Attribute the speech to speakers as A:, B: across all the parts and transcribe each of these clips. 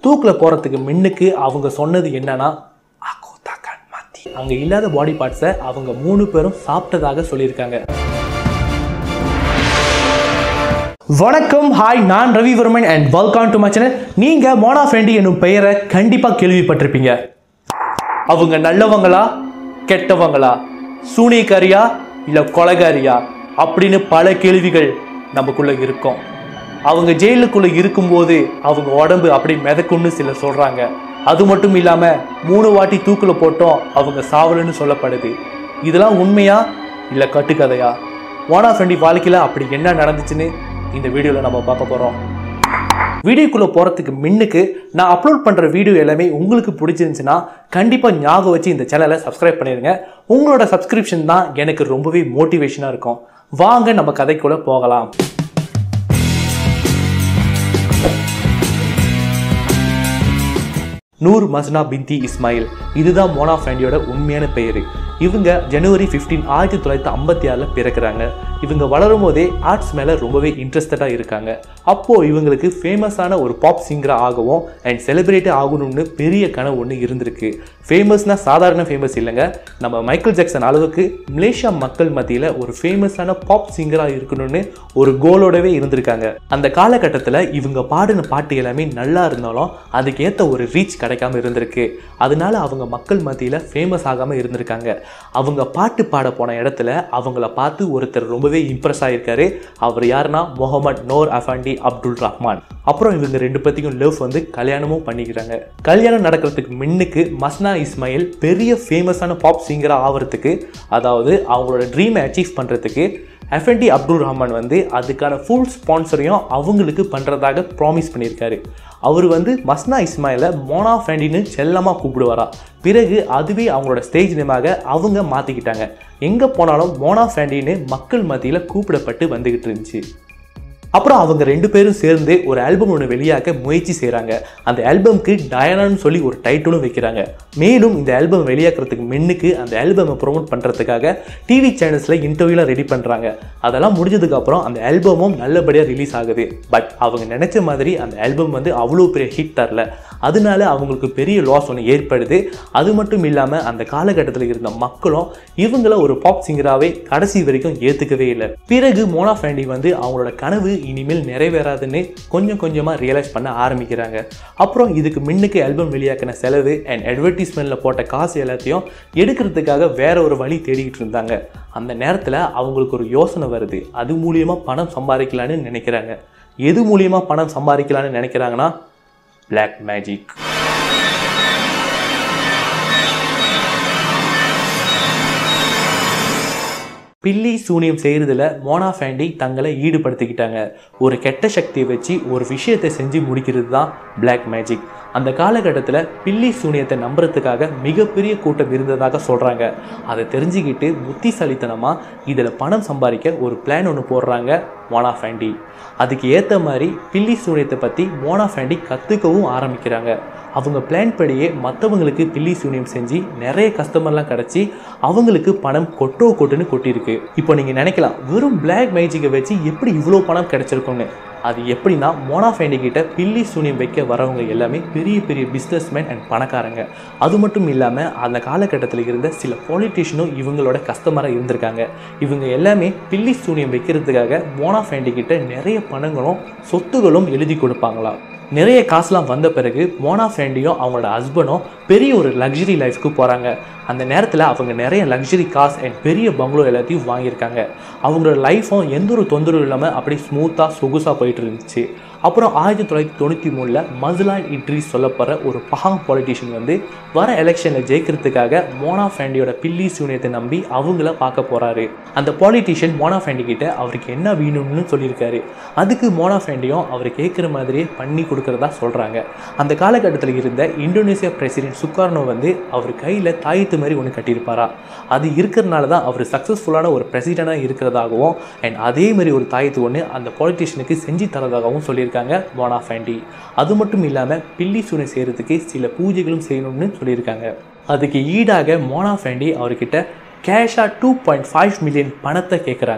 A: தூக்கில் போகிறதுக்கு முன்னுக்கு அவங்க சொன்னது என்னன்னா "ஆக்கோ தாக்கான் மாத்தி." அங்க இல்லாத பாடி பார்ட்ஸை அவங்க மூணு பேரும் சாப்பிட்டதாக சொல்லியிருக்காங்க வணக்கம் ஹாய் நான் Ravivarman and welcome to my channel நீங்க மோனா ஃப்ரெண்டி என்னும் பெயரை கண்டிப்பா கேள்விப்பட்டிருப்பீங்க அவங்க நல்லவங்களா கெட்டவங்களா சூனியக்காரியா இல்ல கொலைகாரியா அப்படின்னு பல கேள்விகள் நமக்குள்ள இருக்கும் அவங்க ஜெயிலுக்குள்ள இருக்கும்போது அவங்க உடம்பு அப்படி மிதக்கும்னு சிலர் சொல்றாங்க அது மட்டும் இல்லாம மூணு வாட்டி தூக்குல போட்டோம் அவங்க சாவலன்னு சொல்லப்படுது இதெல்லாம் உண்மையா இல்ல கட்டுக்கதையா மோனா ஃப்ரெண்டி வாழ்க்கையில அப்படி என்ன நடந்துச்சுன்னு இந்த வீடியோல நம்ம பார்க்க போறோம் வீடியோக்குள்ளே போகிறதுக்கு முன்னுக்கு நான் அப்லோட் பண்ணுற வீடியோ எல்லாமே உங்களுக்கு பிடிச்சிருந்துச்சுன்னா கண்டிப்பாக ஞாபகம் வச்சு இந்த சேனலை சப்ஸ்கிரைப் பண்ணிடுங்க உங்களோட சப்ஸ்கிரிப்ஷன் தான் எனக்கு ரொம்பவே மோட்டிவேஷனாக இருக்கும் வாங்க நம்ம கதைக்குள்ளே போகலாம் நூர் மஸ்னா பிந்தி இஸ்மாயில் இதுதான் மோனா ஃபேண்டியோட உண்மையான பெயர் இவங்க ஜனவரி 15 ஆயிரத்தி தொள்ளாயிரத்தி ஐம்பத்தி ஆறில் பிறக்கிறாங்க இவங்க வளரும் போதே ஆர்ட்ஸ் மேலே ரொம்பவே இன்ட்ரெஸ்டடாக இருக்காங்க அப்போது இவங்களுக்கு ஃபேமஸான ஒரு பாப் சிங்கராக ஆகவும் அண்ட் செலிப்ரேட்டே ஆகணும்னு பெரிய கனவு ஒன்று இருந்திருக்கு ஃபேமஸ்னால் சாதாரண ஃபேமஸ் இல்லைங்க நம்ம மைக்கேல் ஜாக்சன் அளவுக்கு மலேசியா மக்கள் மத்தியில் ஒரு ஃபேமஸான பாப் சிங்கராக இருக்கணும்னு ஒரு கோலோடவே இருந்திருக்காங்க அந்த காலகட்டத்தில் இவங்க பாடின பாட்டு எல்லாமே நல்லா இருந்தாலும் அதுக்கேற்ற ஒரு ரீச் கிடைக்காம இருந்திருக்கு அதனால அவங்க மக்கள் மத்தியில் ஃபேமஸ் ஆகாமல் இருந்திருக்காங்க அவங்க பாட்டு பாட போன இடத்துல அவங்கள பார்த்து ஒருத்தர் ரொம்பவே இம்ப்ரெஸ் ஆகியிருக்காரு அவர் யாருன்னா முகமது நோர் அஃபாண்டி அப்துல் ரஹ்மான் அப்புறம் இவங்க ரெண்டு பேர்த்தையும் லவ் வந்து கல்யாணமும் பண்ணிக்கிறாங்க கல்யாணம் நடக்கிறதுக்கு முன்னுக்கு மஸ்னா இஸ்மாயில் பெரிய ஃபேமஸான பாப் சிங்கராக ஆகிறதுக்கு அதாவது அவங்களோட ட்ரீமை அச்சீவ் பண்ணுறதுக்கு எஃப்என்டி அப்துல் ரஹ்மான் வந்து அதுக்கான ஃபுல் ஸ்பான்சரையும் அவங்களுக்கு பண்ணுறதாக ப்ராமிஸ் பண்ணியிருக்காரு அவர் வந்து மஸ்னா இஸ்மாயிலை மோனா ஃபேண்டின்னு செல்லமாக கூப்பிடுவாரா பிறகு அதுவே அவங்களோட ஸ்டேஜ் நேமாக அவங்க மாற்றிக்கிட்டாங்க எங்கே போனாலும் மோனா ஃபேண்டின்னு மக்கள் மத்தியில் கூப்பிடப்பட்டு வந்துக்கிட்டு இருந்துச்சு அப்புறம் அவங்க ரெண்டு பேரும் சேர்ந்து ஒரு ஆல்பம் ஒன்று வெளியாக்க முயற்சி செய்கிறாங்க அந்த ஆல்பம்க்கு டயனான்னு சொல்லி ஒரு டைட்டிலும் வைக்கிறாங்க மேலும் இந்த ஆல்பம் வெளியாக்குறதுக்கு முன்னுக்கு அந்த ஆல்பமை ப்ரொமோட் பண்ணுறதுக்காக டிவி சேனல்ஸில் இன்டர்வியூலாம் ரெடி பண்ணுறாங்க அதெல்லாம் முடிஞ்சதுக்கப்புறம் அந்த ஆல்பமும் நல்லபடியாக ரிலீஸ் ஆகுது பட் அவங்க நினச்ச மாதிரி அந்த ஆல்பம் வந்து அவ்வளோ பெரிய ஹிட் தரல அதனால அவங்களுக்கு பெரிய லாஸ் ஒன்று ஏற்படுது அது மட்டும் இல்லாமல் அந்த காலகட்டத்தில் இருந்த மக்களும் இவங்கள ஒரு பாப் சிங்கராகவே கடைசி வரைக்கும் ஏற்றுக்கவே இல்லை பிறகு மோனா ஃபேண்டி வந்து அவங்களோட கனவு இனிமேல் நிறைவேறாதுன்னு கொஞ்சம் கொஞ்சமாக ரியலைஸ் பண்ண ஆரம்பிக்கிறாங்க அப்புறம் இதுக்கு முன்னுக்கு ஆல்பம் வெளியாக்கின செலவு அண்ட் அட்வர்டைஸ்மெண்ட்டில் போட்ட காசு எல்லாத்தையும் எடுக்கிறதுக்காக வேற ஒரு வழி தேடிக்கிட்டு இருந்தாங்க அந்த நேரத்தில் அவங்களுக்கு ஒரு யோசனை வருது அது மூலியமாக பணம் சம்பாதிக்கலான்னு நினைக்கிறாங்க எது மூலியமாக பணம் சம்பாதிக்கலான்னு நினைக்கிறாங்கன்னா பிளாக் மேஜிக் பில்லி சூனியம் செய்கிறதுல மோனா ஃபேண்டி தங்களை ஈடுபடுத்திக்கிட்டாங்க ஒரு கெட்ட சக்தியை வச்சு ஒரு விஷயத்தை செஞ்சு முடிக்கிறது தான் பிளாக் மேஜிக் அந்த காலகட்டத்தில் பில்லி சூனியத்தை நம்புறதுக்காக மிகப்பெரிய கூட்டம் இருந்ததாக சொல்கிறாங்க அதை தெரிஞ்சுக்கிட்டு புத்திசாலித்தனமாக இதில் பணம் சம்பாதிக்க ஒரு பிளான் ஒன்று போடுறாங்க மோனா ஃபேண்டி அதுக்கு ஏற்ற மாதிரி பில்லி சூனியத்தை பற்றி மோனா ஃபேண்டி கற்றுக்கவும் ஆரம்பிக்கிறாங்க அவங்க பிளான் படியே மற்றவங்களுக்கு பில்லி சூனியம் செஞ்சு நிறைய கஸ்டமர்லாம் கிடச்சி அவங்களுக்கு பணம் கொட்டோ கொட்டுன்னு கொட்டியிருக்கு இப்போ நீங்கள் நினைக்கலாம் வெறும் பிளாக் மேஜிக்கை வச்சு எப்படி இவ்வளோ பணம் கிடைச்சிருக்கும்னு அது எப்படின்னா மோனா ஃபேண்டி கிட்ட பில்லி சூனியம் வைக்க வரவங்க எல்லாமே பெரிய பெரிய பிஸ்னஸ்மேன் அண்ட் பணக்காரங்க அது மட்டும் இல்லாமல் அந்த காலகட்டத்தில் இருந்த சில பொலிட்டிஷியனும் இவங்களோட கஸ்டமராக இருந்திருக்காங்க இவங்க எல்லாமே பில்லி சூனியம் வைக்கிறதுக்காக மோனா ஃபேண்டி கிட்ட நிறைய பணங்களும் சொத்துகளும் எழுதி கொடுப்பாங்களாம் நிறைய காசுலாம் வந்த பிறகு மோனா ஃபேண்டியும் அவங்களோட ஹஸ்பண்டும் பெரிய ஒரு லக்ஸரி லைஃப்க்கு போகிறாங்க அந்த நேரத்தில் அவங்க நிறைய லக்ஸரி காஸ் அண்ட் பெரிய பங்களோ எல்லாத்தையும் வாங்கியிருக்காங்க அவங்களோட லைஃப்பும் எந்த ஒரு தொந்தரவும் இல்லாமல் அப்படியே ஸ்மூத்தாக சொகுசாக போயிட்டு இருந்துச்சு அப்புறம் ஆயிரத்தி தொள்ளாயிரத்தி தொண்ணூற்றி மூணில் மஸ்லான் இட்ரிஸ் சொல்லப்படுற ஒரு பஹாங் பாலிட்டிஷியன் வந்து வர எலெக்ஷனில் ஜெயிக்கிறதுக்காக மோனா ஃபேண்டியோட பில்லி சூனியத்தை நம்பி அவங்கள பார்க்க போகிறாரு அந்த பாலிட்டிஷியன் மோனா ஃபேண்டி கிட்ட அவருக்கு என்ன வேணும்னு சொல்லியிருக்காரு அதுக்கு மோனா ஃபேண்டியும் அவர் கேட்குற மாதிரியே பண்ணி கொடுக்குறதா சொல்கிறாங்க அந்த காலகட்டத்தில் இருந்த இந்தோனேசியா பிரசிடென்ட் சுக்கார்னோ வந்து அவர் கையில் தாயத்து மாதிரி ஒன்று கட்டியிருப்பாரா அது இருக்கிறனால தான் அவர் சக்ஸஸ்ஃபுல்லான ஒரு பிரசிடெண்ட்டாக இருக்கிறதாகவும் அண்ட் அதே மாதிரி ஒரு தாயத்து ஒன்று அந்த பாலிட்டிஷியனுக்கு செஞ்சு தரதாகவும் சொல்லியிருக்காங்க மோனா ஃபேண்டி அது மட்டும் இல்லாமல் பில்லி சூனை செய்கிறதுக்கு சில பூஜைகளும் செய்யணும்னு சொல்லியிருக்காங்க அதுக்கு ஈடாக மோனா ஃபேண்டி அவர்கிட்ட கேஷாக டூ பாயிண்ட் ஃபைவ் மில்லியன் பணத்தை கேட்குறாங்க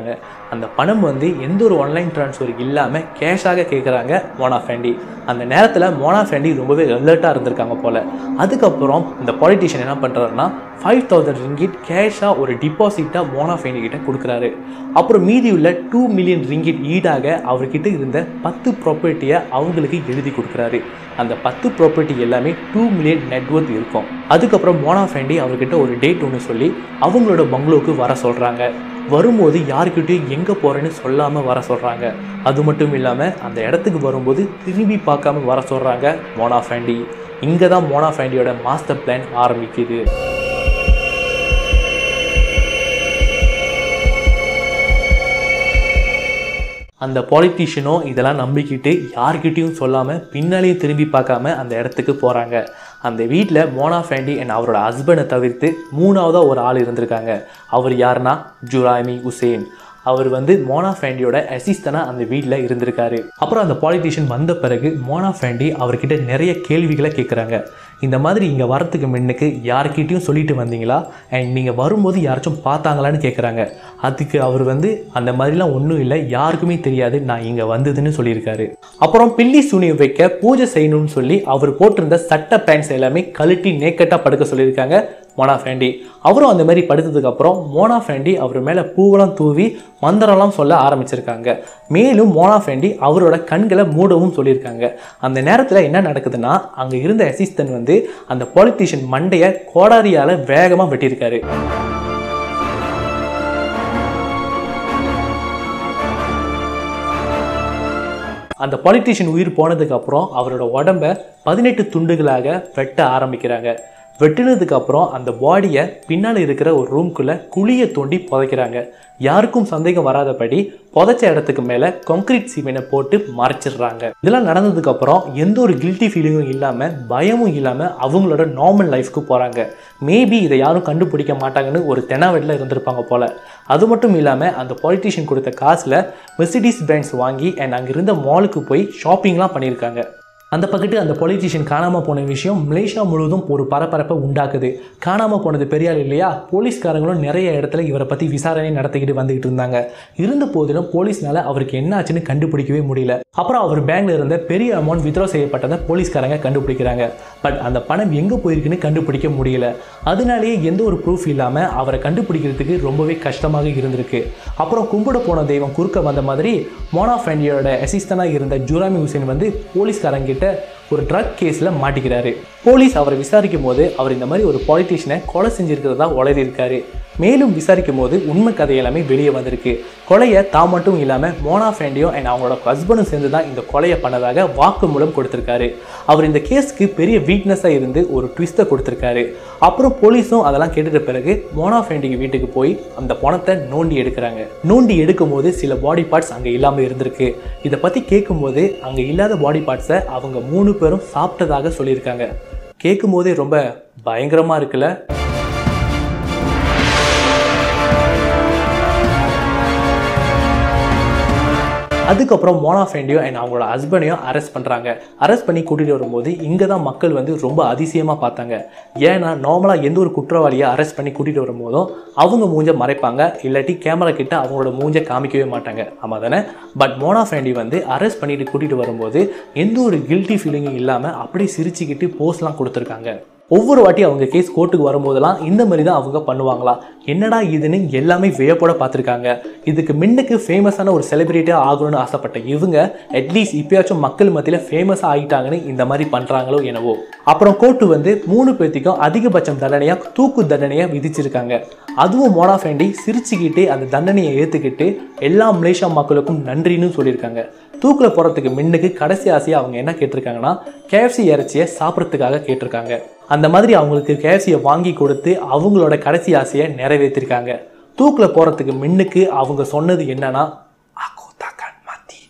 A: அந்த பணம் வந்து எந்த ஒரு ஆன்லைன் ட்ரான்ஸ்ஃபர் இல்லாமல் கேஷாக கேட்குறாங்க மோனா ஃபேண்டி அந்த நேரத்தில் மோனா ஃபேண்டி ரொம்பவே அலர்ட்டாக இருந்திருக்காங்க போல் அதுக்கப்புறம் இந்த பாலிட்டிஷியன் என்ன பண்ணுறாருன்னா ஃபைவ் தௌசண்ட் ரிங்கிட் கேஷாக ஒரு டிபாசிட்டாக மோனா ஃபேண்டி கிட்ட கொடுக்குறாரு அப்புறம் மீதி உள்ள டூ மில்லியன் ரிங்கிட் ஈடாக அவர்கிட்ட இருந்த பத்து ப்ராப்பர்ட்டியை அவங்களுக்கு எழுதி கொடுக்குறாரு அந்த பத்து ப்ராப்பர்ட்டி எல்லாமே டூ மில்லியன் நெட்ஒர்த் இருக்கும் அதுக்கப்புறம் மோனா ஃபேண்டி அவர்கிட்ட ஒரு டேட் ஒன்று சொல்லி அவங்களோட பங்களோக்கு வர சொல்கிறாங்க வரும்போது யாருக்கிட்டையும் எங்கே போகிறேன்னு சொல்லாமல் வர சொல்கிறாங்க அது மட்டும் இல்லாமல் அந்த இடத்துக்கு வரும்போது திரும்பி பார்க்காம வர சொல்கிறாங்க மோனா ஃபேண்டி இங்கே தான் மோனா ஃபேண்டியோட மாஸ்டர் பிளான் ஆரம்பிக்குது அந்த பாலிட்டிஷியனும் இதெல்லாம் நம்பிக்கிட்டு யார்கிட்டயும் சொல்லாமல் பின்னாலேயும் திரும்பி பார்க்காம அந்த இடத்துக்கு போகிறாங்க அந்த வீட்டில் மோனா ஃபேண்டி அண்ட் அவரோட ஹஸ்பண்டை தவிர்த்து மூணாவதாக ஒரு ஆள் இருந்திருக்காங்க அவர் யாருன்னா ஜுராமி உசேன் அவர் வந்து மோனா ஃபேண்டியோட அசிஸ்டனாக அந்த வீட்டில் இருந்திருக்காரு அப்புறம் அந்த பாலிட்டிஷியன் வந்த பிறகு மோனா ஃபேண்டி அவர்கிட்ட நிறைய கேள்விகளை கேட்குறாங்க இந்த மாதிரி இங்கே வரத்துக்கு முன்னுக்கு யார்கிட்டயும் சொல்லிட்டு வந்தீங்களா அண்ட் நீங்கள் வரும்போது யாராச்சும் பார்த்தாங்களான்னு கேட்குறாங்க அதுக்கு அவர் வந்து அந்த மாதிரிலாம் ஒன்றும் இல்லை யாருக்குமே தெரியாது நான் இங்கே வந்ததுன்னு சொல்லியிருக்காரு அப்புறம் பில்லி சூனியம் வைக்க பூஜை செய்யணும்னு சொல்லி அவர் போட்டிருந்த சட்ட பேண்ட்ஸ் எல்லாமே கழட்டி நேக்கட்டாக படுக்க சொல்லியிருக்காங்க மோனா ஃபேண்டி அவரும் அந்த மாதிரி படுத்ததுக்கு அப்புறம் மோனா ஃபேண்டி அவர் மேலே பூவெல்லாம் தூவி மந்திரம்லாம் சொல்ல ஆரம்பிச்சிருக்காங்க மேலும் மோனா ஃபேண்டி அவரோட கண்களை மூடவும் சொல்லியிருக்காங்க அந்த நேரத்தில் என்ன நடக்குதுன்னா அங்கே இருந்த அசிஸ்டன்ட் வந்து அந்த பாலிட்டிஷியன் மண்டையை கோடாரியால் வேகமாக வெட்டியிருக்காரு அந்த பாலிட்டிஷியன் உயிர் போனதுக்கு அப்புறம் அவரோட உடம்ப பதினெட்டு துண்டுகளாக வெட்ட ஆரம்பிக்கிறாங்க வெட்டினதுக்கு அப்புறம் அந்த பாடியை பின்னால் இருக்கிற ஒரு ரூம்குள்ளே குழியை தோண்டி புதைக்கிறாங்க யாருக்கும் சந்தேகம் வராதபடி புதைச்ச இடத்துக்கு மேலே கான்கிரீட் சீமெனை போட்டு மறைச்சிடுறாங்க இதெல்லாம் நடந்ததுக்கு அப்புறம் எந்த ஒரு கில்ட்டி ஃபீலிங்கும் இல்லாமல் பயமும் இல்லாமல் அவங்களோட நார்மல் லைஃப்க்கு போகிறாங்க மேபி இதை யாரும் கண்டுபிடிக்க மாட்டாங்கன்னு ஒரு தெனாவெட்டில் இருந்திருப்பாங்க போல அது மட்டும் இல்லாமல் அந்த பாலிட்டிஷியன் கொடுத்த காசில் மெர்சிடிஸ் பேண்ட்ஸ் வாங்கி அண்ட் அங்கே இருந்த மாலுக்கு போய் ஷாப்பிங்லாம் பண்ணியிருக்காங்க அந்த பக்கத்து அந்த பொலிட்டீஷியன் காணாமல் போன விஷயம் மலேசியா முழுவதும் ஒரு பரபரப்பை உண்டாக்குது காணாமல் போனது பெரியாள் இல்லையா போலீஸ்காரங்களும் நிறைய இடத்துல இவரை பற்றி விசாரணை நடத்திக்கிட்டு வந்துகிட்டு இருந்தாங்க இருந்த போதிலும் போலீஸ்னால அவருக்கு என்ன ஆச்சுன்னு கண்டுபிடிக்கவே முடியல அப்புறம் அவர் பேங்க்ல இருந்த பெரிய அமௌண்ட் வித்ரா செய்யப்பட்டதை போலீஸ்காரங்க கண்டுபிடிக்கிறாங்க பட் அந்த பணம் எங்கே போயிருக்குன்னு கண்டுபிடிக்க முடியல அதனாலேயே எந்த ஒரு ப்ரூஃப் இல்லாமல் அவரை கண்டுபிடிக்கிறதுக்கு ரொம்பவே கஷ்டமாக இருந்திருக்கு அப்புறம் கும்பிட போன தெய்வம் குறுக்க வந்த மாதிரி மோனா ஃபேண்டியோட அசிஸ்டனாக இருந்த ஜூராமி ஹுசேன் வந்து போலீஸ்காரங்க கிட்ட ஒரு ட்ரக் கேஸில் மாட்டிக்கிறாரு போலீஸ் அவரை விசாரிக்கும் போது அவர் இந்த மாதிரி ஒரு பாலிட்டிஷியனை கொலை செஞ்சிருக்கிறதா உளறியிருக்காரு மேலும் விசாரிக்கும் போது உண்மை கதை எல்லாமே வெளியே வந்திருக்கு கொலையை தான் மட்டும் இல்லாமல் மோனா ஃபேண்டியும் அண்ட் அவங்களோட ஹஸ்பண்டும் சேர்ந்து தான் இந்த கொலையை பண்ணதாக வாக்குமூலம் கொடுத்திருக்காரு அவர் இந்த கேஸ்க்கு பெரிய வீக்னஸாக இருந்து ஒரு ட்விஸ்ட்டை கொடுத்திருக்காரு அப்புறம் போலீஸும் அதெல்லாம் கேட்டுட்ட பிறகு மோனா ஃபேண்டிக்கு வீட்டுக்கு போய் அந்த பணத்தை நோண்டி எடுக்கிறாங்க நோண்டி எடுக்கும் போது சில பாடி பார்ட்ஸ் அங்கே இல்லாமல் இருந்திருக்கு இதை பற்றி கேட்கும்போது அங்கே இல்லாத பாடி பார்ட்ஸை அவங்க மூணு பேரும் சாப்பிட்டதாக சொல்லியிருக்காங்க கேட்கும் போதே ரொம்ப பயங்கரமாக இருக்குல்ல அதுக்கப்புறம் மோனா ஃபேண்டியும் அண்ட் அவங்களோட ஹஸ்பண்டையும் அரெஸ்ட் பண்ணுறாங்க அரெஸ்ட் பண்ணி கூட்டிகிட்டு வரும்போது இங்கே தான் மக்கள் வந்து ரொம்ப அதிசயமாக பார்த்தாங்க ஏன்னா நார்மலாக எந்த ஒரு குற்றவாளியை அரெஸ்ட் பண்ணி கூட்டிகிட்டு வரும்போதும் அவங்க மூஞ்ச மறைப்பாங்க இல்லாட்டி கேமரா கிட்ட அவங்களோட மூஞ்ச காமிக்கவே மாட்டாங்க ஆமாம் தானே பட் மோனா ஃபேண்டி வந்து அரெஸ்ட் பண்ணிட்டு கூட்டிகிட்டு வரும்போது எந்த ஒரு கில்ட்டி ஃபீலிங்கும் இல்லாமல் அப்படியே சிரிச்சுக்கிட்டு போஸ்லாம் கொடுத்துருக்காங்க ஒவ்வொரு வாட்டி அவங்க கேஸ் கோர்ட்டுக்கு வரும்போதெல்லாம் இந்த மாதிரி தான் அவங்க பண்ணுவாங்களாம் என்னடா இதுன்னு எல்லாமே வியப்போட பார்த்துருக்காங்க இதுக்கு முன்னுக்கு ஃபேமஸான ஒரு செலிபிரிட்டியாக ஆகணும்னு ஆசைப்பட்ட இவங்க அட்லீஸ்ட் இப்பயாச்சும் மக்கள் மத்தியில் ஃபேமஸாக ஆகிட்டாங்கன்னு இந்த மாதிரி பண்ணுறாங்களோ என்னவோ அப்புறம் கோர்ட்டு வந்து மூணு பேர்த்திக்கும் அதிகபட்சம் தண்டனையாக தூக்கு தண்டனையை விதிச்சிருக்காங்க அதுவும் மோனா ஃபேண்டி சிரிச்சுக்கிட்டு அந்த தண்டனையை ஏற்றுக்கிட்டு எல்லா மலேசியா மக்களுக்கும் நன்றின்னு சொல்லியிருக்காங்க தூக்கில் போகிறதுக்கு முன்னுக்கு கடைசி ஆசையாக அவங்க என்ன கேட்டிருக்காங்கன்னா கேஎஃப்சி இறைச்சியை சாப்பிட்றதுக்காக கேட்டிருக்காங்க அந்த மாதிரி அவங்களுக்கு கேஎஃப்சியை வாங்கி கொடுத்து அவங்களோட கடைசி ஆசையை நிறைவேற்றிருக்காங்க தூக்கில் போகிறதுக்கு முன்னுக்கு அவங்க சொன்னது என்னன்னா "Aku takkan mati."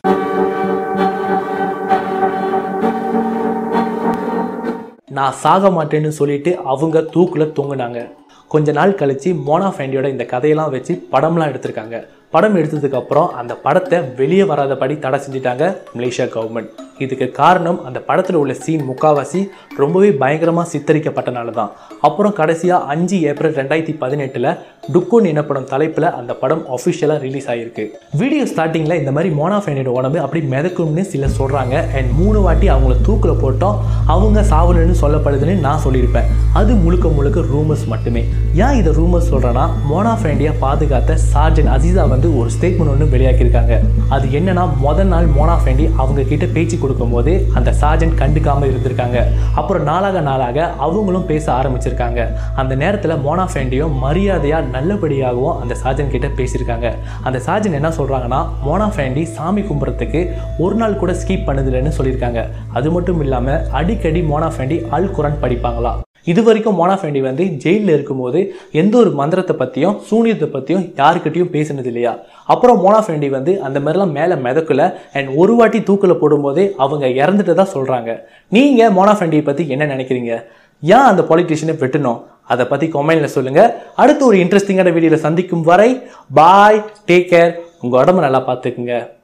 A: நான் சாக மாட்டேன்னு சொல்லிட்டு அவங்க தூக்கில் தொங்குனாங்க கொஞ்ச நாள் கழிச்சு மோனா ஃபேண்டியோட இந்த கதையெல்லாம் வச்சு படம்லாம் எடுத்திருக்காங்க படம் எடுத்ததுக்கு அப்புறம் அந்த படத்தை வெளியே வராதபடி தடை செஞ்சுட்டாங்க மலேசியா கவர்மெண்ட் இதுக்கு காரணம் அந்த படத்தில் உள்ள சீன் முக்காவாசி ரொம்பவே பயங்கரமாக சித்தரிக்கப்பட்டனால தான் அப்புறம் கடைசியாக அஞ்சு ஏப்ரல் ரெண்டாயிரத்தி பதினெட்டில் டுக்கோன் எனப்படும் தலைப்பில் அந்த படம் அஃபிஷியலாக ரிலீஸ் ஆகிருக்கு வீடியோ ஸ்டார்டிங்கில் இந்த மாதிரி மோனாஃபேனியோட உடம்பு அப்படி மிதக்கும்னு சிலர் சொல்கிறாங்க அண்ட் மூணு வாட்டி அவங்கள தூக்கில் போட்டோம் அவங்க சாவலன்னு சொல்லப்படுதுன்னு நான் சொல்லியிருப்பேன் அது முழுக்க முழுக்க ரூமர்ஸ் மட்டுமே ஏன் இதை ரூமர்ஸ் சொல்கிறேன்னா மோனாஃபேண்டியை பாதுகாத்த சார்ஜன் அசீசா வந்து ஒரு ஸ்டேட்மெண்ட் ஒன்று வெளியாக்கியிருக்காங்க அது என்னன்னா முதல் நாள் மோனாஃபேண்டி அவங்க கிட்ட பேச்சு கொடுக்கும்போது அந்த சார்ஜன் கண்டுக்காம இருந்திருக்காங்க அப்புறம் நாளாக நாளாக அவங்களும் பேச ஆரம்பிச்சிருக்காங்க அந்த நேரத்தில் மோனாஃபேண்டியும் மரியாதையாக நல்லபடியாகவும் அந்த சார்ஜன் கிட்ட பேசியிருக்காங்க அந்த சார்ஜன் என்ன சொல்கிறாங்கன்னா மோனாஃபேண்டி சாமி கும்பிட்றதுக்கு ஒரு நாள் கூட ஸ்கீப் பண்ணதில்லைன்னு சொல்லியிருக்காங்க அது மட்டும் இல்லாமல் அடிக்கடி மோனாஃபேண்டி அல் குரான் படிப்பாங்களா இது வரைக்கும் மோனாஃபேண்டி வந்து ஜெயிலில் இருக்கும்போது எந்த ஒரு மந்திரத்தை பற்றியும் சூனியத்தை பற்றியும் யாருக்கிட்டையும் பேசினது இல்லையா அப்புறம் மோனாஃபேண்டி வந்து அந்த மாதிரிலாம் மேலே மிதக்கல அண்ட் ஒரு வாட்டி தூக்கில் போடும்போதே அவங்க இறந்துட்டு தான் சொல்கிறாங்க நீங்கள் மோனாஃபேண்டியை பற்றி என்ன நினைக்கிறீங்க ஏன் அந்த பாலிட்டிஷியனை வெட்டணும் அதை பற்றி கமெண்டில் சொல்லுங்கள் அடுத்து ஒரு இன்ட்ரெஸ்டிங்கான வீடியோவில் சந்திக்கும் வரை பாய் டேக் கேர் உங்கள் உடம்ப நல்லா பார்த்துக்குங்க